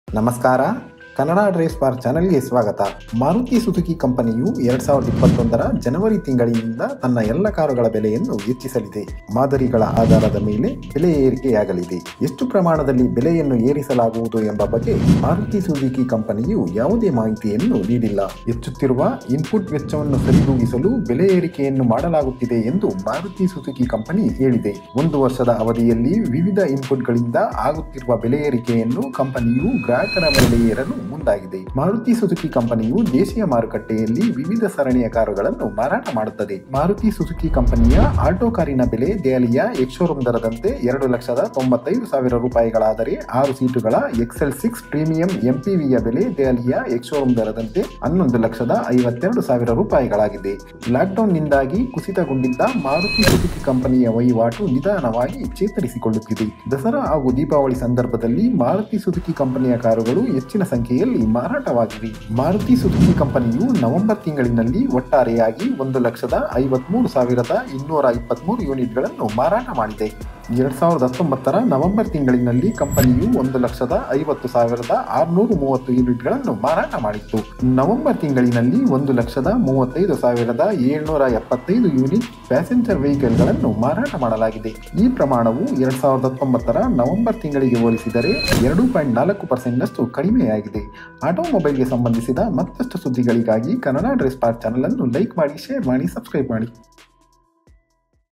ನಮಸ್ಕಾರ ಕನ್ನಡ ಡ್ರೈವ್ ಪಾರ್ ಚಾನೆಲ್ಗೆ ಸ್ವಾಗತ ಮಾರುತಿ ಸುಜುಕಿ ಕಂಪನಿಯು ಎರಡ್ ಸಾವಿರದ ಇಪ್ಪತ್ತೊಂದರ ಜನವರಿ ತಿಂಗಳಿನಿಂದ ತನ್ನ ಎಲ್ಲ ಕಾರುಗಳ ಬೆಲೆಯನ್ನು ಹೆಚ್ಚಿಸಲಿದೆ ಮಾದರಿಗಳ ಆಧಾರದ ಮೇಲೆ ಬೆಲೆ ಏರಿಕೆಯಾಗಲಿದೆ ಎಷ್ಟು ಪ್ರಮಾಣದಲ್ಲಿ ಬೆಲೆಯನ್ನು ಏರಿಸಲಾಗುವುದು ಎಂಬ ಬಗ್ಗೆ ಮಾರುತಿ ಸುಜುಕಿ ಕಂಪನಿಯು ಯಾವುದೇ ಮಾಹಿತಿಯನ್ನು ನೀಡಿಲ್ಲ ಹೆಚ್ಚುತ್ತಿರುವ ಇನ್ಪುಟ್ ವೆಚ್ಚವನ್ನು ಸರಿದೂಗಿಸಲು ಬೆಲೆ ಏರಿಕೆಯನ್ನು ಮಾಡಲಾಗುತ್ತಿದೆ ಎಂದು ಮಾರುತಿ ಸುಜುಕಿ ಕಂಪನಿ ಹೇಳಿದೆ ಒಂದು ವರ್ಷದ ಅವಧಿಯಲ್ಲಿ ವಿವಿಧ ಇನ್ಪುಟ್ಗಳಿಂದ ಆಗುತ್ತಿರುವ ಬೆಲೆ ಏರಿಕೆಯನ್ನು ಕಂಪನಿಯು ಗ್ರಾಹಕರ ಮೇಲೆ ಏರಲು ಮುಂದಾಗಿದೆ ಮಾರುತಿ ಸುಜುಕಿ ಕಂಪನಿಯು ದೇಶೀಯ ಮಾರುಕಟ್ಟೆಯಲ್ಲಿ ವಿವಿಧ ಸರಣಿಯ ಕಾರುಗಳನ್ನು ಮಾರಾಟ ಮಾಡುತ್ತದೆ ಮಾರುತಿ ಸುಜುಕಿ ಕಂಪನಿಯ ಆಲ್ಟೋ ಕಾರಿನ ಬೆಲೆ ದೆಹಲಿಯ ಎಕ್ಶೋರೂಮ್ ದರದಂತೆ ಎರಡು ಲಕ್ಷದ ತೊಂಬತ್ತೈದು ಸಾವಿರ ರೂಪಾಯಿಗಳಾದರೆ ಆರು ಸೀಟುಗಳ ಎಕ್ಸೆಲ್ ಸಿಕ್ಸ್ ಪ್ರೀಮಿಯಂ ಎಂಪಿವಿಯ ಬೆಲೆ ದೆಹಲಿಯ ಎಕ್ಶೋರೂಮ್ ದರದಂತೆ ಹನ್ನೊಂದು ಲಕ್ಷದ ಐವತ್ತೆರಡು ಸಾವಿರ ರೂಪಾಯಿಗಳಾಗಿದೆ ಲಾಕ್ಡೌನ್ನಿಂದಾಗಿ ಕುಸಿತಗೊಂಡಿದ್ದ ಮಾರುತಿ ಸುಜುಕಿ ಕಂಪನಿಯ ವಹಿವಾಟು ನಿಧಾನವಾಗಿ ಚೇತರಿಸಿಕೊಳ್ಳುತ್ತಿದೆ ದಸರಾ ಹಾಗೂ ದೀಪಾವಳಿ ಸಂದರ್ಭದಲ್ಲಿ ಮಾರುತಿ ಸುಜುಕಿ ಕಂಪನಿಯ ಕಾರುಗಳು ಹೆಚ್ಚಿನ ಸಂಖ್ಯೆಯಲ್ಲಿ ಮಾರಾಟವಾಗಿವೆ ಮಾರುತಿ ಸುಜುಕಿ ಕಂಪನಿಯು ನವೆಂಬರ್ ತಿಂಗಳಿನಲ್ಲಿ ಒಟ್ಟಾರೆಯಾಗಿ ಒಂದು ಲಕ್ಷದ ಐವತ್ಮೂರು ಸಾವಿರದ ಇನ್ನೂರ ಇಪ್ಪತ್ಮೂರು ಯೂನಿಟ್ಗಳನ್ನು ಮಾರಾಟ ಮಾಡಿದೆ ಎರಡ್ ಸಾವಿರದ ಹತ್ತೊಂಬತ್ತರ ನವೆಂಬರ್ ತಿಂಗಳಿನಲ್ಲಿ ಕಂಪನಿಯು ಒಂದು ಲಕ್ಷದ ಐವತ್ತು ಸಾವಿರದ ಆರುನೂರು ಮೂವತ್ತು ಯೂನಿಟ್ಗಳನ್ನು ಮಾರಾಟ ಮಾಡಿತ್ತು ನವೆಂಬರ್ ತಿಂಗಳಿನಲ್ಲಿ ಒಂದು ಲಕ್ಷದ ಮೂವತ್ತೈದು ಸಾವಿರದ ಏಳ್ನೂರ ಎಪ್ಪತ್ತೈದು ಯೂನಿಟ್ ಪ್ಯಾಸೆಂಜರ್ ವೆಹಿಕಲ್ಗಳನ್ನು ಮಾರಾಟ ಮಾಡಲಾಗಿದೆ ಈ ಪ್ರಮಾಣವು ಎರಡ್ ಸಾವಿರದ ಹತ್ತೊಂಬತ್ತರ ನವೆಂಬರ್ ತಿಂಗಳಿಗೆ ಹೋಲಿಸಿದರೆ ಎರಡು ಪಾಯಿಂಟ್ ನಾಲ್ಕು ಪರ್ಸೆಂಟ್ನಷ್ಟು ಕಡಿಮೆಯಾಗಿದೆ ಆಟೋಮೊಬೈಲ್ಗೆ ಸಂಬಂಧಿಸಿದ ಮತ್ತಷ್ಟು ಸುದ್ದಿಗಳಿಗಾಗಿ ಕನ್ನಡ ಡ್ರೆಸ್ ಪಾರ್ಕ್ ಚಾನಲ್ ಅನ್ನು ಲೈಕ್ ಮಾಡಿ ಶೇರ್ ಮಾಡಿ ಸಬ್ಸ್ಕ್ರೈಬ್ ಮಾಡಿ